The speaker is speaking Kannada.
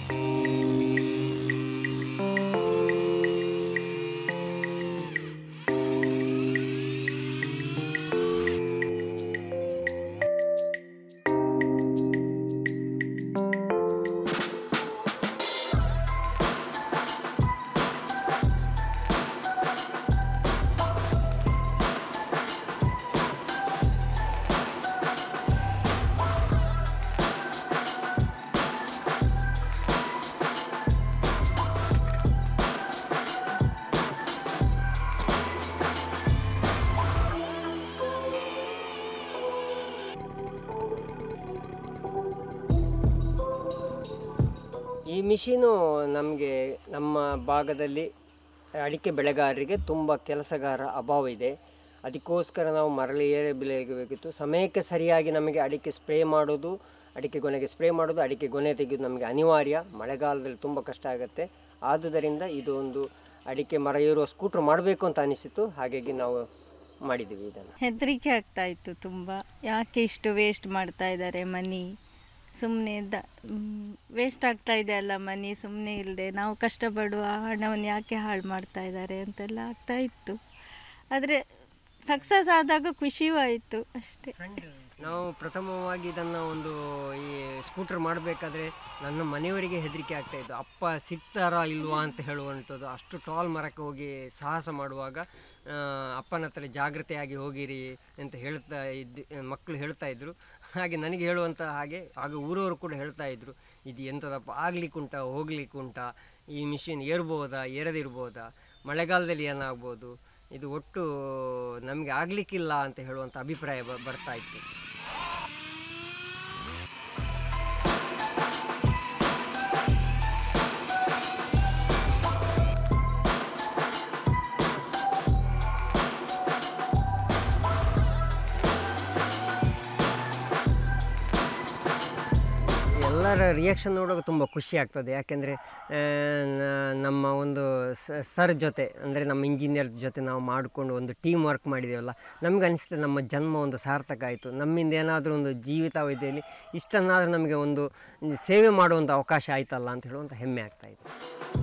ಈ ಮಿಷಿನು ನಮಗೆ ನಮ್ಮ ಭಾಗದಲ್ಲಿ ಅಡಿಕೆ ಬೆಳೆಗಾರರಿಗೆ ತುಂಬ ಕೆಲಸಗಾರ ಅಭಾವ ಇದೆ ಅದಕ್ಕೋಸ್ಕರ ನಾವು ಮರಳಿ ಏರೆ ಬೆಳೆಯಬೇಕಿತ್ತು ಸಮಯಕ್ಕೆ ಸರಿಯಾಗಿ ನಮಗೆ ಅಡಿಕೆ ಸ್ಪ್ರೇ ಮಾಡೋದು ಅಡಿಕೆ ಗೊನೆಗೆ ಸ್ಪ್ರೇ ಮಾಡೋದು ಅಡಿಕೆ ಗೊನೆ ತೆಗೆಯೋದು ನಮಗೆ ಅನಿವಾರ್ಯ ಮಳೆಗಾಲದಲ್ಲಿ ತುಂಬ ಕಷ್ಟ ಆಗುತ್ತೆ ಆದುದರಿಂದ ಇದು ಒಂದು ಅಡಿಕೆ ಮರ ಏರುವ ಸ್ಕೂಟ್ರ್ ಮಾಡಬೇಕು ಅಂತ ಅನಿಸಿತು ಹಾಗಾಗಿ ನಾವು ಮಾಡಿದ್ದೀವಿ ಇದನ್ನು ಹೆದರಿಕೆ ಆಗ್ತಾ ಇತ್ತು ತುಂಬ ಯಾಕೆ ಇಷ್ಟು ವೇಸ್ಟ್ ಮಾಡ್ತಾ ಇದ್ದಾರೆ ಮನಿ ಸುಮ್ಮನೆ ದ ವೇಸ್ಟ್ ಆಗ್ತಾ ಇದೆ ಅಲ್ಲ ಮನಿ ಸುಮ್ಮನೆ ಇಲ್ಲದೆ ನಾವು ಕಷ್ಟಪಡುವ ಹಣವನ್ನು ಯಾಕೆ ಹಾಳು ಮಾಡ್ತಾ ಇದ್ದಾರೆ ಅಂತೆಲ್ಲ ಆಗ್ತಾ ಇತ್ತು ಆದರೆ ಸಕ್ಸಸ್ ಆದಾಗ ಖುಷಿಯೂ ಆಯಿತು ಅಷ್ಟೇ ನಾವು ಪ್ರಥಮವಾಗಿ ಇದನ್ನು ಒಂದು ಈ ಸ್ಕೂಟರ್ ಮಾಡಬೇಕಾದ್ರೆ ನನ್ನ ಮನೆಯವರಿಗೆ ಹೆದರಿಕೆ ಆಗ್ತಾ ಇತ್ತು ಅಪ್ಪ ಸಿಗ್ತಾರಾ ಇಲ್ವಾ ಅಂತ ಹೇಳುವಂಥದ್ದು ಅಷ್ಟು ಟಾಲ್ ಮರಕ್ಕೆ ಹೋಗಿ ಸಾಹಸ ಮಾಡುವಾಗ ಆ, ಅಪ್ಪನ ಹತ್ರ ಜಾಗ್ರತೆಯಾಗಿ ಹೋಗಿರಿ ಅಂತ ಹೇಳ್ತಾ ಇದ್ದ ಮಕ್ಕಳು ಹೇಳ್ತಾ ಇದ್ರು ಹಾಗೆ ನನಗೆ ಹೇಳುವಂಥ ಹಾಗೆ ಆಗ ಊರವರು ಕೂಡ ಹೇಳ್ತಾ ಇದ್ರು ಇದು ಎಂಥದಪ್ಪ ಆಗ್ಲಿಕ್ಕುಂಟ ಹೋಗ್ಲಿಕ್ಕುಂಟ ಈ ಮಿಷಿನ್ ಏರ್ಬೋದಾ ಏರದಿರ್ಬೋದಾ ಮಳೆಗಾಲದಲ್ಲಿ ಏನಾಗ್ಬೋದು ಇದು ಒಟ್ಟು ನಮಗೆ ಆಗಲಿಕ್ಕಿಲ್ಲ ಅಂತ ಹೇಳುವಂಥ ಅಭಿಪ್ರಾಯ ಬ- ಬರ್ತಾ ಇತ್ತು ಎಲ್ಲರ ರಿಯಾಕ್ಷನ್ ನೋಡುವಾಗ ತುಂಬ ಖುಷಿ ಆಗ್ತದೆ ಯಾಕೆಂದರೆ ನಮ್ಮ ಒಂದು ಸ- ಸರ್ ಜೊತೆ ಅಂದರೆ ನಮ್ಮ ಇಂಜಿನಿಯರ್ ಜೊತೆ ನಾವು ಮಾಡಿಕೊಂಡು ಒಂದು ಟೀಮ್ ವರ್ಕ್ ಮಾಡಿದ್ದೇವಲ್ಲ ನಮ್ಗೆ ಅನಿಸುತ್ತೆ ನಮ್ಮ ಜನ್ಮ ಒಂದು ಸಾರ್ಥಕ ಆಯಿತು ನಮ್ಮಿಂದ ಏನಾದರೂ ಒಂದು ಜೀವಿತಾವಧಿಯಲ್ಲಿ ಇಷ್ಟನ್ನಾದರೂ ನಮಗೆ ಒಂದು ಸೇವೆ ಮಾಡುವಂಥ ಅವಕಾಶ ಆಯ್ತಲ್ಲ ಅಂತ ಹೇಳುವಂಥ ಹೆಮ್ಮೆ ಆಗ್ತಾಯಿದೆ